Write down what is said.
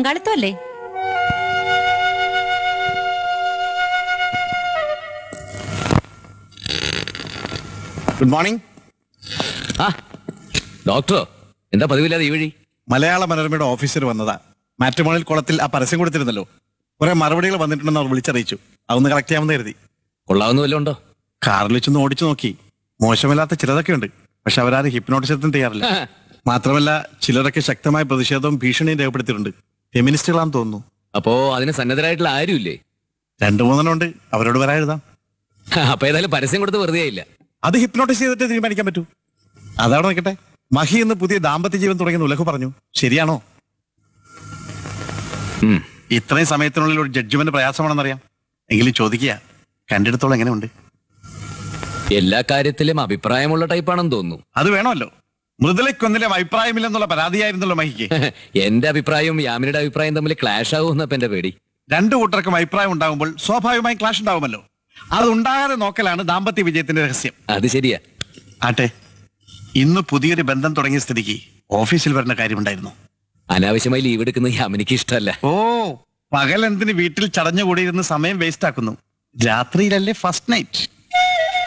പങ്കാളിത്തം അല്ലേ good morning ആ ഡോക്ടറോ എന്താ പതിവില്ലാതെ ഈ വഴി മലയാള മനോരമയുടെ ഓഫീസർ വന്നതാ മാട്രിമോണിയൽ കുളത്തിൽ ആ പരസ്യം കൊടുത്തിരുന്നല്ലോ കുറെ മറുപടികൾ വന്നിട്ടുണ്ടെന്ന് അവർ വിളിച്ചറിയിച്ചു അതൊന്ന് കളക്ട് ചെയ്യാമെന്ന് കരുതി കൊള്ളാവുന്ന വല്ലതും ഉണ്ടോ കാറിൽ വെച്ചൊന്ന് ഓടിച്ചു നോക്കി മോശമില്ലാത്ത ചിലതൊക്കെ ഉണ്ട് പക്ഷെ അവരാരും ഹിപ്നോട്ടിസത്തിന് തയ്യാറില്ല മാത്രമല്ല ചിലരൊക്കെ ശക്തമായ പ്രതിഷേധവും ഭീഷണിയും രേഖപ്പെടുത്തിയിട്ടുണ്ട് ഫെമിനിസ്റ്റുകളാന്ന് തോന്നുന്നു അപ്പോ അതിന് സന്നദ്ധരായിട്ടുള്ള ആരുമില്ലേ രണ്ടു മൂന്നെണ്ണം ഉണ്ട് അവരോട് വരാൻ എഴുതാം അപ്പൊ ഏതായാലും പരസ്യം കൊടുത്ത് വെറുതെ ആയില്ല അത് ഹിപ്നോട്ടിസ് ചെയ്തിട്ട് തീരുമാനിക്കാൻ പറ്റൂ അതവിടെ നിൽക്കട്ടെ മഹി എന്ന് പുതിയ ദാമ്പത്യ ജീവൻ തുടങ്ങിയ ഉലഹു പറഞ്ഞു ശരിയാണോ ഉം. ഇത്രയും സമയത്തിനുള്ളിൽ ഒരു ജഡ്ജ്മെന്റ് പ്രയാസമാണെന്നറിയാം എങ്കിലും ചോദിക്കുക കണ്ടിടത്തോളം എങ്ങനെയുണ്ട് എല്ലാ കാര്യത്തിലും അഭിപ്രായമുള്ള ടൈപ്പാണെന്ന് തോന്നുന്നു അത് വേണമല്ലോ മൃദുലയ്ക്കൊന്നിലും അഭിപ്രായമില്ലെന്നുള്ള പരാതിയായിരുന്നല്ലോ മഹിക്ക് എന്റെ അഭിപ്രായവും യാമിനിയുടെ അഭിപ്രായം തമ്മിൽ ക്ലാഷ് ആവുമെന്നപ്പ എന്റെ പേടി രണ്ടു കൂട്ടർക്കും അഭിപ്രായം ഉണ്ടാകുമ്പോൾ സ്വാഭാവികമായും ക്ലാഷ് ഉണ്ടാവുമല്ലോ അത് ഉണ്ടാകാതെ നോക്കലാണ് ദാമ്പത്യ വിജയത്തിന്റെ രഹസ്യം അത് ശരിയാ ആട്ടെ ഇന്ന് പുതിയൊരു ബന്ധം തുടങ്ങിയ സ്ഥിതിക്ക് ഓഫീസിൽ വരുന്ന കാര്യമുണ്ടായിരുന്നു അനാവശ്യമായി ലീവ് എടുക്കുന്നത് യാമിനിക്ക് ഇഷ്ടമല്ല ഓ പകൽ എന്തിന് വീട്ടിൽ ചടഞ്ഞുകൂടിയിരുന്ന് സമയം വേസ്റ്റ് ആക്കുന്നു രാത്രിയിലല്ലേ ഫസ്റ്റ് നൈറ്റ്